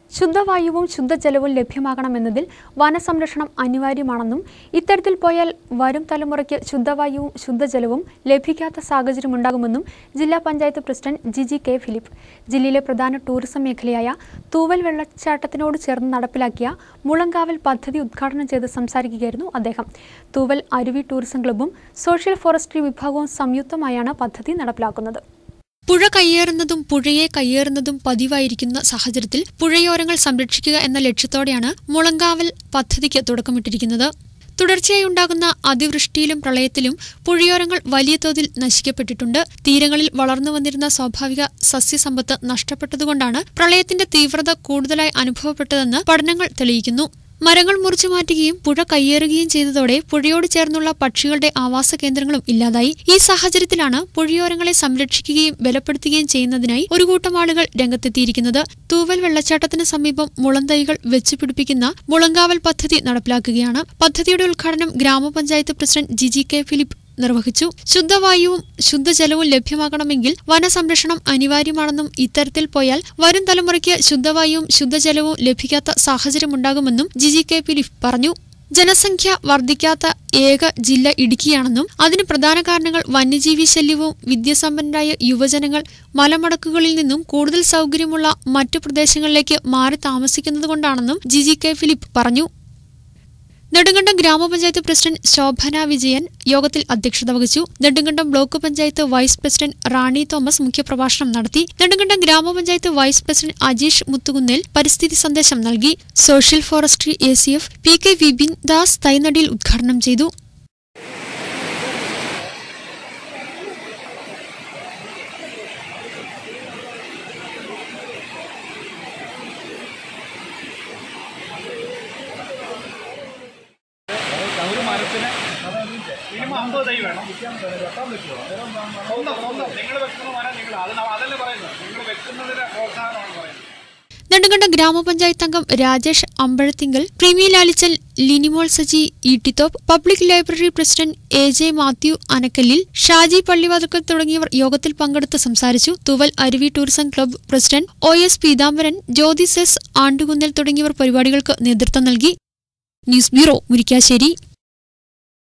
ശുദ്ധവായുവും ശുദ്ധജലവും ലഭ്യമാകണമെന്നതിൽ വനസംരക്ഷണം അനിവാര്യമാണെന്നും ഇത്തരത്തിൽ പോയാൽ വരും തലമുറയ്ക്ക് ശുദ്ധവായുവും ശുദ്ധജലവും ലഭിക്കാത്ത സാഹചര്യമുണ്ടാകുമെന്നും ജില്ലാ panchayat president Jiji K Philip ജില്ലയിലെ പ്രധാന ടൂറിസം മേഖലയായ തൂവൽ വെള്ളച്ചാട്ടത്തിനോട് ചേർന്ന് നടപ്പിലാക്കിയ മുളങ്കാവൽ പദ്ധതി ഉദ്ഘാടനം ചെയ്ത് സംസാരിക്കുകയായിരുന്നു അദ്ദേഹം തൂവൽ അരുവി ടൂറിസം ക്ലബ്ബും സോഷ്യൽ ഫോറസ്ട്രി വിഭാഗവും സംയുക്തമായാണ് പദ്ധതി നടപ്പിലാക്കുന്നത് പുഴ കയ്യേറുന്നതും പുഴയെ കയ്യേറുന്നതും പതിവായിരിക്കുന്ന സാഹചര്യത്തിൽ പുഴയോരങ്ങൾ സംരക്ഷിക്കുക എന്ന ലക്ഷ്യത്തോടെയാണ് മുളങ്കാവൽ പദ്ധതിക്ക് തുടക്കമിട്ടിരിക്കുന്നത് തുടർച്ചയായി ഉണ്ടാകുന്ന അതിവൃഷ്ടിയിലും പ്രളയത്തിലും പുഴയോരങ്ങൾ വലിയ തോതിൽ നശിക്കപ്പെട്ടിട്ടുണ്ട് തീരങ്ങളിൽ വളർന്നു വന്നിരുന്ന സ്വാഭാവിക സസ്യസമ്പത്ത് നഷ്ടപ്പെട്ടതുകൊണ്ടാണ് പ്രളയത്തിന്റെ തീവ്രത കൂടുതലായി അനുഭവപ്പെട്ടതെന്ന് പഠനങ്ങൾ തെളിയിക്കുന്നു മരങ്ങൾ മുറിച്ചു മാറ്റുകയും പുഴ കയ്യേറുകയും ചെയ്തതോടെ പുഴയോട് ചേർന്നുള്ള പക്ഷികളുടെ ആവാസ കേന്ദ്രങ്ങളും ഇല്ലാതായി ഈ സാഹചര്യത്തിലാണ് പുഴയോരങ്ങളെ സംരക്ഷിക്കുകയും ബലപ്പെടുത്തുകയും ചെയ്യുന്നതിനായി ഒരു കൂട്ടം ആളുകൾ രംഗത്തെത്തിയിരിക്കുന്നത് തൂവൽ വെള്ളച്ചാട്ടത്തിന് സമീപം മുളന്തൈകൾ വെച്ചുപിടിപ്പിക്കുന്ന മുളങ്കാവൽ പദ്ധതി നടപ്പിലാക്കുകയാണ് പദ്ധതിയുടെ ഉദ്ഘാടനം ഗ്രാമപഞ്ചായത്ത് പ്രസിഡന്റ് ജിജി കെ ഫിലിപ്പ് നിർവഹിച്ചു ശുദ്ധവായുവും ശുദ്ധജലവും ലഭ്യമാകണമെങ്കിൽ വനസംരക്ഷണം അനിവാര്യമാണെന്നും ഇത്തരത്തിൽ പോയാൽ വരും തലമുറയ്ക്ക് ശുദ്ധവായുവും ശുദ്ധജലവും ലഭിക്കാത്ത സാഹചര്യമുണ്ടാകുമെന്നും ജിജി കെ ഫിലിപ്പ് പറഞ്ഞു ജനസംഖ്യ വർദ്ധിക്കാത്ത ഏക ജില്ല ഇടുക്കിയാണെന്നും അതിന് പ്രധാന കാരണങ്ങൾ വന്യജീവി ശല്യവും വിദ്യാസമ്പന്നരായ യുവജനങ്ങൾ മലമടക്കുകളിൽ നിന്നും കൂടുതൽ സൗകര്യമുള്ള മറ്റു പ്രദേശങ്ങളിലേക്ക് മാറി താമസിക്കുന്നതുകൊണ്ടാണെന്നും ജിജി കെ ഫിലിപ്പ് പറഞ്ഞു നെടുങ്കണ്ടം ഗ്രാമപഞ്ചായത്ത് പ്രസിഡന്റ് ശോഭന വിജയൻ യോഗത്തിൽ അധ്യക്ഷത വഹിച്ചു Nedumkandam block panchayat vice president Rani Thomas മുഖ്യപ്രഭാഷണം നടത്തി നെടുങ്കണ്ടം ഗ്രാമപഞ്ചായത്ത് വൈസ് പ്രസിഡന്റ് അജീഷ് മുത്തുകുന്നേൽ പരിസ്ഥിതി സന്ദേശം നൽകി social forestry A C F P K Vipin Das തൈനടിയിൽ ഉദ്ഘാടനം ചെയ്തു ഒരു മരത്തിന് മിനിമം അമ്പത് തൈ വേണം സ്വന്തം സ്വന്തം നിങ്ങൾ വെക്കുന്ന മരം നിങ്ങൾ അത് ന- അതല്ലേ പറയുന്നത് നിങ്ങൾ വെക്കുന്നതിന് പ്രോത്സാഹനമാണ് പറയുന്നത് നെടുങ്കണ്ടം ഗ്രാമപഞ്ചായത്ത് അംഗം Rajesh Ambazhathinkal Primi Lalichan Linimol Saji Eettithoppu public library president A J Mathew Anakkallil Shaji Pallivathukkal തുടങ്ങിയവർ യോഗത്തിൽ പങ്കെടുത്ത് സംസാരിച്ചു Thooval Aruvi tourism club president O S Peethambaran Jyothi Ses Andukunnel തുടങ്ങിയവർ പരിപാടികൾക്ക് നേതൃത്വം നൽകി ന്യൂസ് ബ്യൂറോ മുരിക്കാശ്ശേരി